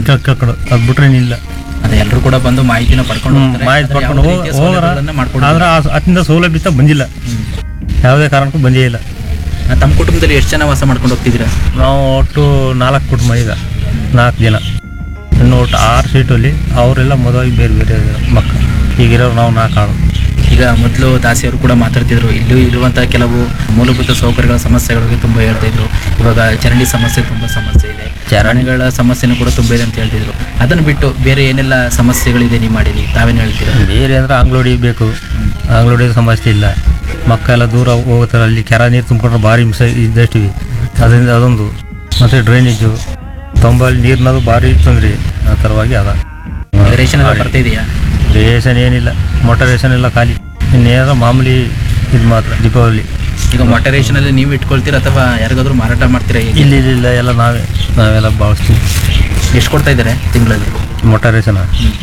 ಕೇಳ್ ಕೇಳ್ಕೊಡು ಅದು ಬಿಟ್ರೆ ಏನಿಲ್ಲ ಅದೇ ಎಲ್ಲರೂ ಕೂಡ ಬಂದು ಮಾಹಿತಿನ ಪಡ್ಕೊಂಡು ಹ್ಮ್, ಹೋಗ್ತಾರೆ. ಮಾಹಿತಿ ಆದ್ರೆ ಪಡ್ಕೊಂಡು ಯಾವುದೇ ಹೋಗ್- ರೀತಿಯ ಹೋಗ್ರ ಸೌಲಭ್ಯಗಳನ್ನ ಮಾಡ್ಕೊಡೋದಿಲ್ಲ. ಆದ್ರೆ ಆ- ಅತಿಂದ ಸೌಲಭ್ಯ ಬಂದಿಲ್ಲ ಯಾವುದೇ ಕಾರಣಕ್ಕೂ ಬಂದೇ ಇಲ್ಲ ಆ, ತಮ್ಮ ಕುಟುಂಬದಲ್ಲಿ ಎಷ್ಟು ಜನ ವಾಸ ಮಾಡ್ಕೊಂಡು ಹೋಗ್ತಿದ್ದೀರಾ ನಾವು ಒಟ್ಟು ನಾಲ್ಕು ಕುಟುಂಬ ಈಗ ನಾಲ್ಕು ಜನ ಇನ್ನು ಒಟ್ಟು ಆರು ಸೀಟಲ್ಲಿ ಅವರೆಲ್ಲ ಮದುವಾಗಿ ಬೇರೆ ಬೇರೆ ಮಕ್ಕಳು ಈಗಿರೋರು ನಾವು ನಾಲ್ಕು ಆಳು ಈಗ ಮೊದಲು ದಾಸಿಯವರು ಕೂಡ ಮಾತಾಡ್ತಿದ್ರು ಇಲ್ಲೂ ಇರುವಂತಹ ಕೆಲವು ಮೂಲಭೂತ ಸೌಕರ್ಯಗಳ ಸಮಸ್ಯೆಗಳ ಬಗ್ಗೆ ತುಂಬಾ ಹೇಳ್ತಾ ಇದ್ರು ಇವಾಗ ಚರಂಡಿ ಸಮಸ್ಯೆ ತುಂಬಾ ಸಮಸ್ಯೆ ಇದೆ ಚರಂಡಿಗಳ ಸಮಸ್ಯೆನೂ ಕೂಡ ತುಂಬಾ ಇದೆ ಅಂತ ಹೇಳ್ತಿದ್ರು ಅದನ್ನು ಬಿಟ್ಟು ಬೇರೆ ಏನೆಲ್ಲ ಸಮಸ್ಯೆಗಳಿದೆ ನೀವು ಮಾಡಿರಿ ತಾವೇನು ಹೇಳ್ತೀರಾ ಬೇರೆ ಅಂದ್ರೆ ಅಂಗ್ಳೋಡಿ ಬೇಕು ಅಂಗ್ಳೋಡಿ ಸಮಸ್ಯೆ ಇಲ್ಲ ಮಕ್ಕಳೆಲ್ಲ ದೂರ ಹೋಗ್ತಾರೆ ಅಲ್ಲಿ ಕೆರೆ ನೀರು ತುಂಬಿಕೊಂಡ್ರೆ ಭಾರಿ ಮಿಸ ಇದ್ದಷ್ಟಿವಿ ಅದರಿಂದ ಅದೊಂದು ಮತ್ತು ಡ್ರೈನೇಜು ತೊಂಬಲ್ಲಿ ನೀರಿನದು ಭಾರಿ ತೊಂದರೆ ಆ ಥರವಾಗಿ ಅದ ರೇಷನ್ ಎಲ್ಲ ಬರ್ತಾ ಇದೆಯಾ ರೇಷನ್ ಏನಿಲ್ಲ ಮೋಟರ್ ರೇಷನ್ ಎಲ್ಲ ಖಾಲಿ ಇನ್ನೇನೋ ಮಾಮೂಲಿ ಇದು ಮಾತ್ರ ದೀಪಾವಳಿ ಈಗ ಮೊಟ್ಟೆ ರೇಷನ್ ಅಲ್ಲಿ ನೀವು ಇಟ್ಕೊಳ್ತೀರಾ ಅಥವಾ ಯಾರಿಗಾದ್ರೂ ಮಾರಾಟ ಮಾಡ್ತೀರಾ ಹೇಗೆ? ಇಲ್ಲಿ ಇಲ್ಲ ಎಲ್ಲ ನಾವೇ ನಾವೆಲ್ಲ ಭಾವಿಸ್ತೀವಿ ಎಷ್ಟು ಕೊಡ್ತಾ ಇದ್ದಾರೆ ತಿಂಗಳಲ್ಲಿ ಮೋಟರ್ ರೇಷನ್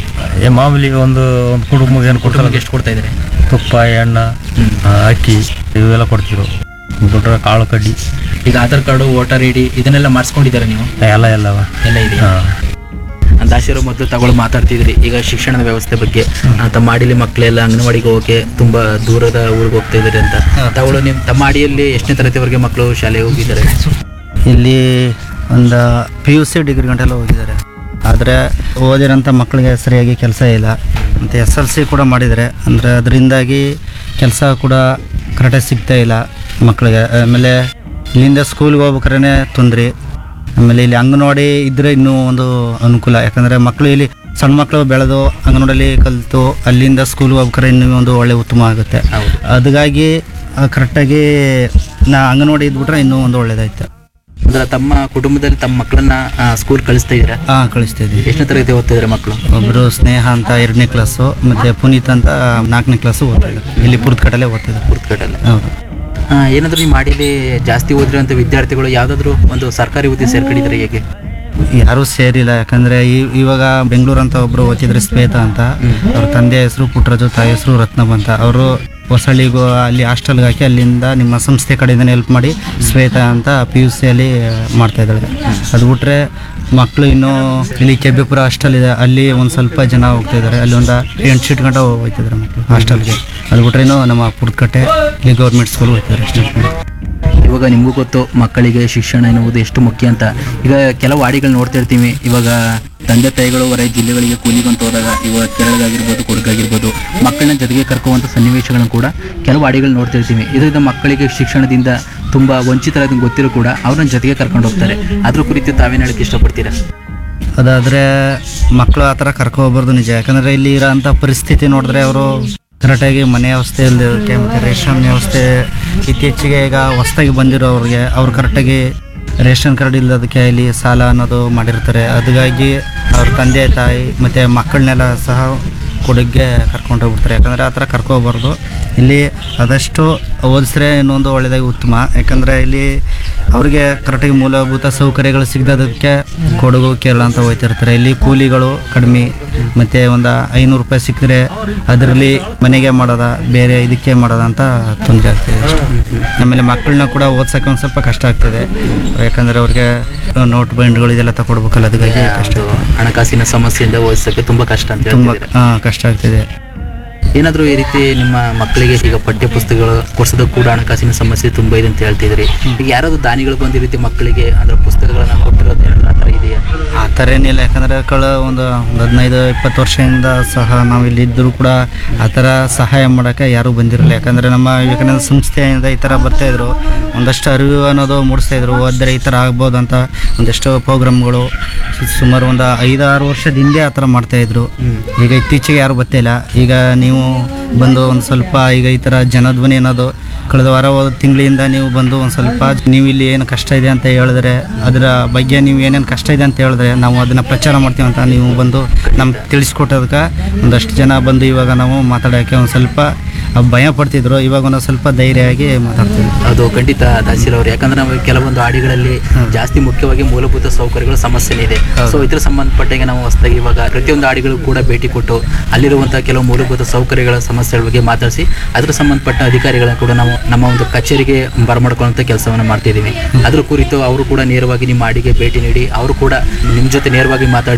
ಏ ಮಾಮೂಲಿ ಒಂದು ಒಂದು ಕುಟುಂಬಕ್ಕೆ ಏನು ಕೊಡ್ತಾರೆ ಕುಟುಂಬಕ್ಕೆ ಎಷ್ಟು ಕೊಡ್ತಾ ಇದ್ದಾರೆ ತುಪ್ಪ ಎಣ್ಣೆ ಆ, ಅಕ್ಕಿ ಇವೆಲ್ಲ ಕೊಡ್ತಿರು ಬಿಟ್ರೆ ಕಾಳು ಕಡ್ಡಿ ಈಗ Aadhaar card voter I D ಇದನ್ನೆಲ್ಲ ಮಾಡಿಸ್ಕೊಂಡಿದ್ದಾರೆ ನೀವು ಎಲ್ಲ ಎಲ್ಲವ ಎಲ್ಲ ಇದೆಯಾ ಹಾಂ ದಾಸಿಯವರು ಮೊದಲು ತಗೊಳ್ಳಿ ಮಾತಾಡ್ತಿದ್ರಿ ಈಗ ಶಿಕ್ಷಣದ ವ್ಯವಸ್ಥೆ ಬಗ್ಗೆ ಆ, ತಮ್ಮ ಅಡಿಲಿ ಮಕ್ಕಳೆಲ್ಲ ಅಂಗನವಾಡಿಗೆ ಹೋಗೋಕೆ ತುಂಬಾ ದೂರದ ಊರಿಗೆ ಹೋಗ್ತಾ ಇದ್ದಾರೆ ಅಂತ ತಗೊಳ್ಳು ನಿಮ್ಮ ತಮ್ಮ ಅಡಿಯಲ್ಲಿ ಎಷ್ಟನೇ ತರಗತಿವರೆಗೆ ಮಕ್ಕಳು ಶಾಲೆಗೆ ಹೋಗಿದ್ದಾರೆ ಇಲ್ಲಿ ಒಂದು ಪಿ ಯು ಸಿ ಡಿಗ್ರಿ ಗಂಟೆಲ್ಲ ಹೋಗಿದ್ದಾರೆ ಆದರೆ ಓದಿರೋಂಥ ಮಕ್ಕಳಿಗೆ ಸರಿಯಾಗಿ ಕೆಲಸ ಇಲ್ಲ ಮತ್ತು ಎಸ್ ಎಲ್ ಸಿ ಕೂಡ ಮಾಡಿದ್ದಾರೆ ಅಂದರೆ ಅದರಿಂದಾಗಿ ಕೆಲಸ ಕೂಡ ಕರೆಕ್ಟಾಗಿ ಸಿಗ್ತಾ ಇಲ್ಲ ಮಕ್ಕಳಿಗೆ ಆಮೇಲೆ ಇಲ್ಲಿಂದ ಸ್ಕೂಲ್ಗೆ ಹೋಗ್ಬೇಕಾದ್ರೆ ತೊಂದರೆ ಆಮೇಲೆ ಇಲ್ಲಿ ಅಂಗನವಾಡಿ ಇದ್ದರೆ ಇನ್ನೂ ಒಂದು ಅನುಕೂಲ ಯಾಕಂದರೆ ಮಕ್ಕಳು ಇಲ್ಲಿ ಸಣ್ಣ ಮಕ್ಕಳು ಬೆಳೆದು ಅಂಗನವಾಡಿಯಲ್ಲಿ ಕಲಿತು ಅಲ್ಲಿಂದ ಸ್ಕೂಲ್ಗೆ ಹೋಗ್ಬೇಕಾದ್ರೆ ಇನ್ನೂ ಒಂದು ಒಳ್ಳೆ ಉತ್ತಮ ಆಗುತ್ತೆ ಹೌದು ಅದಕ್ಕಾಗಿ ಕರೆಕ್ಟಾಗಿ ನಾ ಅಂಗನವಾಡಿ ಇದ್ಬಿಟ್ರೆ ಇನ್ನೂ ಒಂದು ಒಳ್ಳೇದಾಯ್ತು ಅಂದ್ರೆ ತಮ್ಮ ಕುಟುಂಬದಲ್ಲಿ ತಮ್ಮ ಮಕ್ಕಳನ್ನ ಸ್ಕೂಲ್ ಕಳಿಸ್ತಾ ಇದ್ದೀರಾ ಹಾಂ ಕಳಿಸ್ತಾ ಇದ್ದೀವಿ ಎಷ್ಟನೇ ತರಗತಿ ಓದ್ತಾ ಇದ್ದಾರೆ ಮಕ್ಕಳು ಒಬ್ಬರು ಸ್ನೇಹ ಅಂತ ಎರಡನೇ ಕ್ಲಾಸು ಮತ್ತು ಪುನೀತ್ ಅಂತ ನಾಲ್ಕನೇ ಕ್ಲಾಸು ಓದ್ತಾ ಇದ್ದಾರೆ ಇಲ್ಲಿ ಪುರ್ತಕಟ್ಟಲ್ಲೇ ಓದ್ತಿದ್ದಾರೆ ಗುರ್ತಕಟ್ಟಲ್ಲ ಹೌದು ಏನಾದರೂ ನಿಮ್ಮ ಮಾಡಿಲಿ ಜಾಸ್ತಿ ಓದಿರೋಂಥ ವಿದ್ಯಾರ್ಥಿಗಳು ಯಾವುದಾದ್ರೂ ಒಂದು ಸರ್ಕಾರಿ ಹುದ್ದೆ ಸೇರ್ಕೊಂಡಿದ್ದಾರೆ ಹೇಗೆ ಯಾರೂ ಸೇರಿಲ್ಲ ಯಾಕಂದರೆ ಈ ಇವಾಗ ಬೆಂಗಳೂರು ಅಂತ ಒಬ್ಬರು ಓದಿದ್ರೆ ಶ್ವೇತಾ ಅಂತ ಅವ್ರ ತಂದೆ ಹೆಸರು ಪುಟ್ಟರಾಜು ತಾಯಿ ಹೆಸರು ರತ್ನಮ್ ಅಂತ ಅವರು ಹೊಸಳ್ಳಿಗೂ ಅಲ್ಲಿ ಹಾಸ್ಟೆಲ್ಗೆ ಹಾಕಿ ಅಲ್ಲಿಂದ ನಿಮ್ಮ ಸಂಸ್ಥೆ ಕಡೆಯಿಂದನೇ ಹೆಲ್ಪ್ ಮಾಡಿ ಶ್ವೇತಾ ಅಂತ ಪಿ ಯು ಸಿಯಲ್ಲಿ ಮಾಡ್ತಾ ಇದ್ದಾಳೆ ಅದು ಬಿಟ್ರೆ ಮಕ್ಕಳು ಇನ್ನೂ ಇಲ್ಲಿ ಕೆಬ್ಬೆಪುರ ಹಾಸ್ಟೆಲ್ ಇದೆ ಅಲ್ಲಿ ಒಂದು ಸ್ವಲ್ಪ ಜನ ಹೋಗ್ತಾ ಇದ್ದಾರೆ ಅಲ್ಲಿ ಒಂದು ಎಂಟು ಸೀಟ್ ಗಂಟ ಹೋಗ್ತಿದ್ದಾರೆ ಮಕ್ಕಳು ಹಾಸ್ಟೆಲ್ಗೆ ಅದು ಬಿಟ್ರೆ ಇನ್ನೂ ನಮ್ಮ ಪುರ್ತಕಟ್ಟೆ ಇಲ್ಲಿ ಗೌರ್ಮೆಂಟ್ ಸ್ಕೂಲ್ ಹೋಗ್ತಿದ್ದಾರೆ ಅಷ್ಟೇ ಇವಾಗ ನಿಮಗೂ ಗೊತ್ತು ಮಕ್ಕಳಿಗೆ ಶಿಕ್ಷಣ ಎನ್ನುವುದು ಎಷ್ಟು ಮುಖ್ಯ ಅಂತ ಈಗ ಕೆಲವು ಹಾಡಿಗಳು ನೋಡ್ತಾ ಇರ್ತೀವಿ ಇವಾಗ ತಂದೆ ತಾಯಿಗಳು ಹೊರ ಜಿಲ್ಲೆಗಳಿಗೆ ಕೂಲಿಗಂತ ಹೋದಾಗ ಇವಾಗ ಕೇರಳಗಾಗಿರ್ಬೋದು ಕೊಡಗಾಗಿರ್ಬೋದು ಮಕ್ಕಳನ್ನ ಜೊತೆಗೆ ಕರ್ಕುವಂಥ ಸನ್ನಿವೇಶಗಳನ್ನು ಕೂಡ ಕೆಲವು ಹಾಡಿಗಳು ನೋಡ್ತಾ ಇರ್ತೀವಿ ಇದರಿಂದ ಮಕ್ಕಳಿಗೆ ಶಿಕ್ಷಣದಿಂದ ತುಂಬ ವಂಚಿತರಾದ ಗೊತ್ತಿರೋ ಕೂಡ ಅವ್ರನ್ನ ಜೊತೆಗೆ ಕರ್ಕೊಂಡು ಹೋಗ್ತಾರೆ ಅದ್ರ ಕುರಿತು ತಾವೇನು ಹೇಳಕ್ಕೆ ಇಷ್ಟಪಡ್ತೀರಾ ಅದಾದರೆ ಮಕ್ಕಳು ಆ ಥರ ಕರ್ಕೊ ಹೋಗ್ಬಾರ್ದು ನಿಜ ಯಾಕಂದರೆ ಇಲ್ಲಿ ಇರೋಂಥ ಪರಿಸ್ಥಿತಿ ನೋಡಿದ್ರೆ ಅವರು ಕರೆಕ್ಟಾಗಿ ಮನೆ ವ್ಯವಸ್ಥೆ ಇಲ್ಲದಿರೋಕ್ಕೆ ಮತ್ತು ರೇಷನ್ ವ್ಯವಸ್ಥೆ ಇತ್ತೀಚೆಗೆ ಈಗ ಹೊಸ್ದಾಗಿ ಬಂದಿರೋರಿಗೆ ಅವ್ರು ಕರೆಕ್ಟಾಗಿ ರೇಷನ್ ಕಾರ್ಡ್ ಇಲ್ಲದಕ್ಕೆ ಇಲ್ಲಿ ಸಾಲ ಅನ್ನೋದು ಮಾಡಿರ್ತಾರೆ ಅದಕ್ಕಾಗಿ ಅವ್ರ ತಂದೆ ತಾಯಿ ಮತ್ತು ಮಕ್ಕಳನ್ನೆಲ್ಲ ಸಹ ಕೊಡಗ್ಗೆ ಕರ್ಕೊಂಡು ಹೋಗ್ಬಿಡ್ತಾರೆ ಯಾಕಂದರೆ ಆ ಥರ ಕರ್ಕೊಬಾರ್ದು ಇಲ್ಲಿ ಆದಷ್ಟು ಹೋಲಿಸಿದ್ರೆ ಇನ್ನೊಂದು ಒಳ್ಳೆಯದಾಗಿ ಉತ್ತಮ ಯಾಕಂದರೆ ಇಲ್ಲಿ ಅವ್ರಿಗೆ ಕರೆಕ್ಟಾಗಿ ಮೂಲಭೂತ ಸೌಕರ್ಯಗಳು ಸಿಗದಕ್ಕೆ ಕೊಡಗು ಕೇರಳ ಅಂತ ಹೋಗ್ತಿರ್ತಾರೆ ಇಲ್ಲಿ ಕೂಲಿಗಳು ಕಡಿಮೆ ಮತ್ತು ಒಂದು ಐನೂರು ರೂಪಾಯಿ ಸಿಕ್ಕಿದ್ರೆ ಅದರಲ್ಲಿ ಮನೆಗೆ ಮಾಡೋದ ಬೇರೆ ಇದಕ್ಕೆ ಮಾಡೋದ ಅಂತ ತೊಂದರೆ ಆಗ್ತಿದೆ ಅಷ್ಟೇ ಆಮೇಲೆ ಮಕ್ಕಳನ್ನ ಕೂಡ ಓದ್ಸೋಕ್ಕೆ ಒಂದು ಸ್ವಲ್ಪ ಕಷ್ಟ ಆಗ್ತಿದೆ ಯಾಕಂದರೆ ಅವ್ರಿಗೆ ನೋಟ್ ಬೈಂಡ್ಗಳು ಇದೆಲ್ಲ ತಗೊಡ್ಬೇಕಲ್ಲ ಅದಕ್ಕಾಗಿ ಕಷ್ಟ ಅದು ಹಣಕಾಸಿನ ಸಮಸ್ಯೆಯಿಂದ ಓದಿಸೋಕ್ಕೆ ತುಂಬ ಕಷ್ಟ ಅಂತ ತುಂಬ ಹೇಳ್ತಿದ್ದೀರಾ ಹಾಂ ಕಷ್ಟ ಆಗ್ತಿದೆ ಏನಾದರೂ ಈ ರೀತಿ ನಿಮ್ಮ ಮಕ್ಕಳಿಗೆ ಈಗ ಪಠ್ಯ ಪುಸ್ತಕಗಳು ಕೊಡ್ಸೋದಕ್ಕೆ ಕೂಡ ಹಣಕಾಸಿನ ಸಮಸ್ಯೆ ತುಂಬ ಇದೆ ಅಂತ ಹೇಳ್ತಿದ್ರಿ ಈಗ ಯಾರಾದ್ರೂ ದಾನಿಗಳು ಬಂದು ಈ ರೀತಿ ಮಕ್ಕಳಿಗೆ ಅಂದ್ರೆ ಪುಸ್ತಕಗಳನ್ನ ಕೊಟ್ಟಿರೋದು ಏನಾದ್ರು ಆ ಥರ ಇದೆಯಾ ಆ ಥರ ಏನಿಲ್ಲ ಯಾಕಂದರೆ ಕಳ ಒಂದು ಒಂದು ಹದಿನೈದು ಇಪ್ಪತ್ತು ವರ್ಷದಿಂದ ಸಹ ನಾವು ಇಲ್ಲಿ ಇದ್ದರೂ ಕೂಡ ಆ ಥರ ಸಹಾಯ ಮಾಡೋಕ್ಕೆ ಯಾರೂ ಬಂದಿರಲಿಲ್ಲ ಯಾಕಂದರೆ ನಮ್ಮ ವಿವೇಕಾನಂದ ಸಂಸ್ಥೆಯಿಂದ ಈ ಥರ ಬರ್ತಾಯಿದ್ರು ಒಂದಷ್ಟು ಅರಿವು ಅನ್ನೋದು ಮೂಡಿಸ್ತಾಯಿದ್ರು ಹೋದರೆ ಈ ಥರ ಆಗ್ಬೋದು ಅಂತ ಒಂದಷ್ಟು ಪ್ರೋಗ್ರಾಮ್ಗಳು ಸುಮಾರು ಒಂದು ಐದಾರು ವರ್ಷದ ಹಿಂದೆ ಆ ಥರ ಮಾಡ್ತಾಯಿದ್ರು ಈಗ ಇತ್ತೀಚೆಗೆ ಯಾರು ಬರ್ತಾಯಿಲ್ಲ ಈಗ ನೀವು ಬಂದು ಒಂದು ಸ್ವಲ್ಪ ಈಗ ಈ ಥರ ಜನಧ್ವನಿ ಅನ್ನೋದು ಕಳೆದ ವಾರ ಹೋದ ತಿಂಗಳಿಂದ ನೀವು ಬಂದು ಒಂದು ಸ್ವಲ್ಪ ನೀವು ಇಲ್ಲಿ ಏನು ಕಷ್ಟ ಇದೆ ಅಂತ ಹೇಳಿದ್ರೆ ಅದರ ಬಗ್ಗೆ ನೀವು ಏನೇನು ಕಷ್ಟ ಇದೆ ಅಂತ ಹೇಳಿದ್ರೆ ನಾವು ಅದನ್ನು ಪ್ರಚಾರ ಮಾಡ್ತೀವಿ ಅಂತ ನೀವು ಬಂದು ನಮ್ಗೆ ತಿಳಿಸ್ಕೊಟ್ಟೋದಕ್ಕೆ ಒಂದಷ್ಟು ಜನ ಬಂದು ಇವಾಗ ನಾವು ಮಾತಾಡೋಕ್ಕೆ ಒಂದು ಸ್ವಲ್ಪ ಭಯ ಪಡ್ತಿದ್ರು ಇವಾಗ ಒಂದು ಸ್ವಲ್ಪ ಧೈರ್ಯವಾಗಿ ಮಾತಾಡ್ತೀವಿ ಅದು ಖಂಡಿತ ದಾಸಿರವ್ರು ಯಾಕಂದ್ರೆ ನಾವು ಕೆಲವೊಂದು ಹಾಡಿಗಳಲ್ಲಿ ಜಾಸ್ತಿ ಮುಖ್ಯವಾಗಿ ಮೂಲಭೂತ ಸೌಕರ್ಯಗಳ ಸಮಸ್ಯೆನೇ ಇದೆ ಸೊ ಇದ್ರ ಸಂಬಂಧಪಟ್ಟಾಗೆ ನಾವು ಹೊಸದಾಗಿ ಇವಾಗ ಪ್ರತಿಯೊಂದು ಹಾಡಿಗಳು ಕೂಡ ಭೇಟಿ ಕೊಟ್ಟು ಅಲ್ಲಿರುವಂತಹ ಕೆಲವು ಮೂಲಭೂತ ಸೌಕರ್ಯಗಳ ಸಮಸ್ಯೆಗಳ ಬಗ್ಗೆ ಮಾತಾಡಿಸಿ ಅದ್ರ ಸಂಬಂಧಪಟ್ಟ ಅಧಿಕಾರಿಗಳನ್ನ ಕೂಡ ನಾವು ನಮ್ಮ ಒಂದು ಕಚೇರಿಗೆ ಬರಮಾಡ್ಕೊಳ್ಳುವಂಥ ಕೆಲಸವನ್ನು ಮಾಡ್ತಿದ್ದೀವಿ ಅದ್ರ ಕುರಿತು ಅವರು ಕೂಡ ನೇರವಾಗಿ ನಿಮ್ಮ ಹಾಡಿಗೆ ಭೇಟಿ ನೀಡಿ ಅವರು ಕೂಡ ನಿಮ್ಮ ಜೊತೆ ನೇರವಾಗಿ ಮಾತಾಡಿ